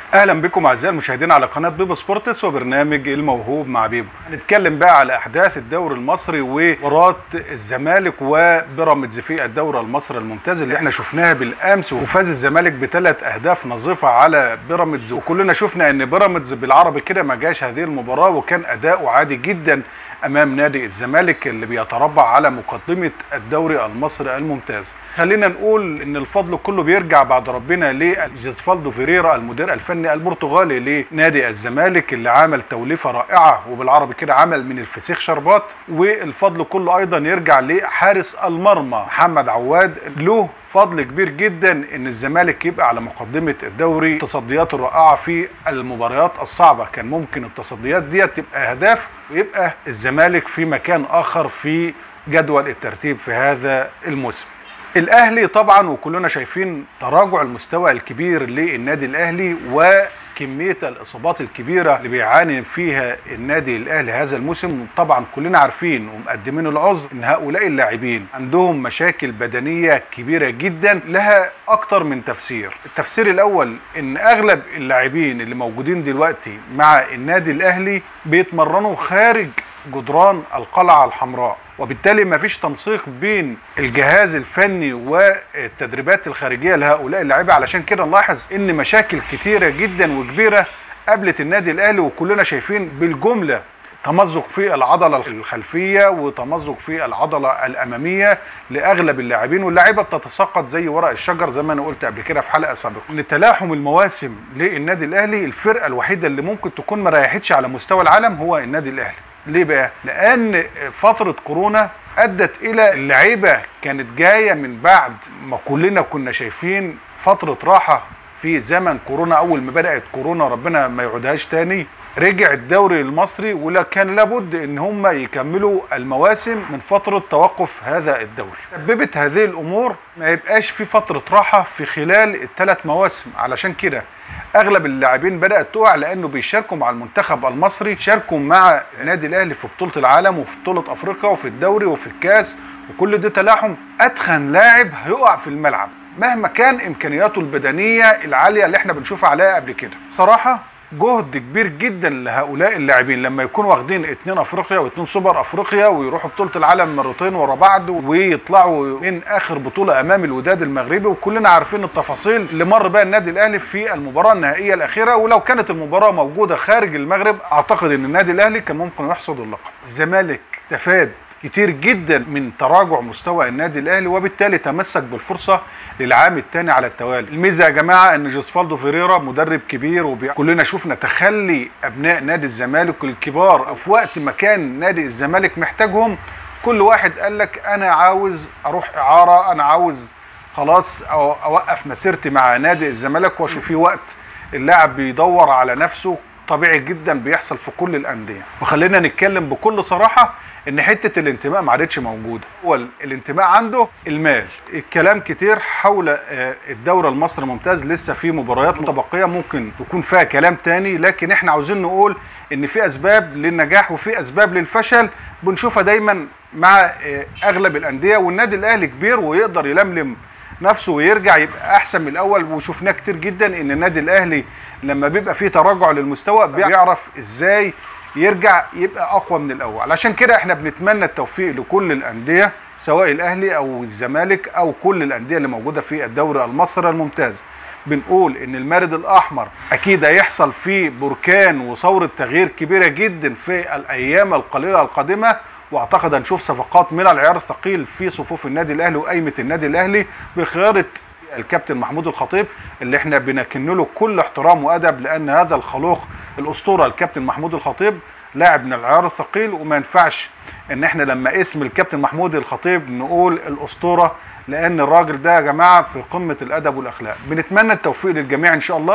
اهلا بكم اعزائي المشاهدين على قناه بيبو سبورتس وبرنامج الموهوب مع بيبو هنتكلم بقى على احداث الدوري المصري ومباراه الزمالك وبيراميدز في الدوري المصري الممتاز اللي احنا شفناها بالامس وفاز الزمالك بثلاث اهداف نظيفه على بيراميدز وكلنا شفنا ان بيراميدز بالعربي كده ما جاش هذه المباراه وكان اداؤه عادي جدا امام نادي الزمالك اللي بيتربع على مقدمه الدوري المصري الممتاز خلينا نقول ان الفضل كله بيرجع بعد ربنا لجيزفالدو فيريرا المدير الفني البرتغالي لنادي الزمالك اللي عمل توليفه رائعه وبالعربي كده عمل من الفسيخ شربات والفضل كله ايضا يرجع لحارس المرمى محمد عواد له فضل كبير جدا ان الزمالك يبقى على مقدمه الدوري التصديات الرائعه في المباريات الصعبه كان ممكن التصديات ديت تبقى اهداف ويبقى الزمالك في مكان اخر في جدول الترتيب في هذا الموسم الاهلي طبعا وكلنا شايفين تراجع المستوى الكبير للنادي الاهلي وكميه الاصابات الكبيره اللي بيعاني فيها النادي الاهلي هذا الموسم طبعا كلنا عارفين ومقدمين العذر ان هؤلاء اللاعبين عندهم مشاكل بدنيه كبيره جدا لها اكتر من تفسير التفسير الاول ان اغلب اللاعبين اللي موجودين دلوقتي مع النادي الاهلي بيتمرنوا خارج جدران القلعه الحمراء وبالتالي ما فيش تنسيق بين الجهاز الفني والتدريبات الخارجيه لهؤلاء اللاعيبه علشان كده نلاحظ ان مشاكل كتيره جدا وكبيره قابلت النادي الاهلي وكلنا شايفين بالجمله تمزق في العضلة الخلفية وتمزق في العضلة الأمامية لأغلب اللاعبين واللاعيبة بتتساقط زي ورق الشجر زي ما أنا قلت قبل كده في حلقة سابقة. لتلاحم المواسم للنادي الأهلي الفرقة الوحيدة اللي ممكن تكون ما ريحتش على مستوى العالم هو النادي الأهلي. ليه بقى؟ لأن فترة كورونا أدت إلى اللعيبة كانت جاية من بعد ما كلنا كنا شايفين فترة راحة في زمن كورونا أول ما بدأت كورونا ربنا ما يعودهاش تاني رجع الدوري المصري ولا كان لابد ان هم يكملوا المواسم من فتره توقف هذا الدوري سببت هذه الامور ما يبقاش في فتره راحه في خلال الثلاث مواسم علشان كده اغلب اللاعبين بدات تقع لانه بيشاركوا مع المنتخب المصري شاركوا مع النادي الاهلي في بطوله العالم وفي بطوله افريقيا وفي الدوري وفي الكاس وكل ده تلاحم اتخن لاعب هيقع في الملعب مهما كان امكانياته البدنيه العاليه اللي احنا بنشوفها عليها قبل كده صراحه جهد كبير جدا لهؤلاء اللاعبين لما يكونوا واخدين اتنين افريقيا واتنين سوبر افريقيا ويروحوا بطوله العالم مرتين ورا بعض ويطلعوا من اخر بطوله امام الوداد المغربي وكلنا عارفين التفاصيل اللي مر بها النادي الاهلي في المباراه النهائيه الاخيره ولو كانت المباراه موجوده خارج المغرب اعتقد ان النادي الاهلي كان ممكن يحصد اللقب الزمالك استفاد كتير جدا من تراجع مستوى النادي الاهلي وبالتالي تمسك بالفرصه للعام الثاني على التوالي الميزه يا جماعه ان جوزفالدو فيريرا مدرب كبير وكلنا شفنا تخلي ابناء نادي الزمالك الكبار في وقت ما كان نادي الزمالك محتاجهم كل واحد قال لك انا عاوز اروح اعاره انا عاوز خلاص أو اوقف مسيرتي مع نادي الزمالك واشوف في وقت اللاعب بيدور على نفسه طبيعي جدا بيحصل في كل الانديه وخلينا نتكلم بكل صراحه ان حته الانتماء ما عادتش موجوده هو الانتماء عنده المال الكلام كتير حول الدوري المصري ممتاز لسه في مباريات متبقيه ممكن يكون فيها كلام تاني لكن احنا عاوزين نقول ان في اسباب للنجاح وفي اسباب للفشل بنشوفها دايما مع اغلب الانديه والنادي الاهلي كبير ويقدر يلملم نفسه ويرجع يبقى احسن من الاول وشفناه كتير جدا ان النادي الاهلي لما بيبقى فيه تراجع للمستوى بيعرف ازاي يرجع يبقى اقوى من الاول عشان كده احنا بنتمنى التوفيق لكل الانديه سواء الاهلي او الزمالك او كل الانديه اللي موجوده في الدوري المصري الممتاز بنقول ان المارد الاحمر اكيد هيحصل فيه بركان وثوره تغيير كبيره جدا في الايام القليله القادمه واعتقد هنشوف صفقات من العيار الثقيل في صفوف النادي الاهلي وقايمه النادي الاهلي بقياده الكابتن محمود الخطيب اللي احنا بنكن له كل احترام وادب لان هذا الخلوق الاسطوره الكابتن محمود الخطيب لاعب من العيار الثقيل وما ينفعش ان احنا لما اسم الكابتن محمود الخطيب نقول الاسطوره لان الراجل ده يا جماعه في قمه الادب والاخلاق بنتمنى التوفيق للجميع ان شاء الله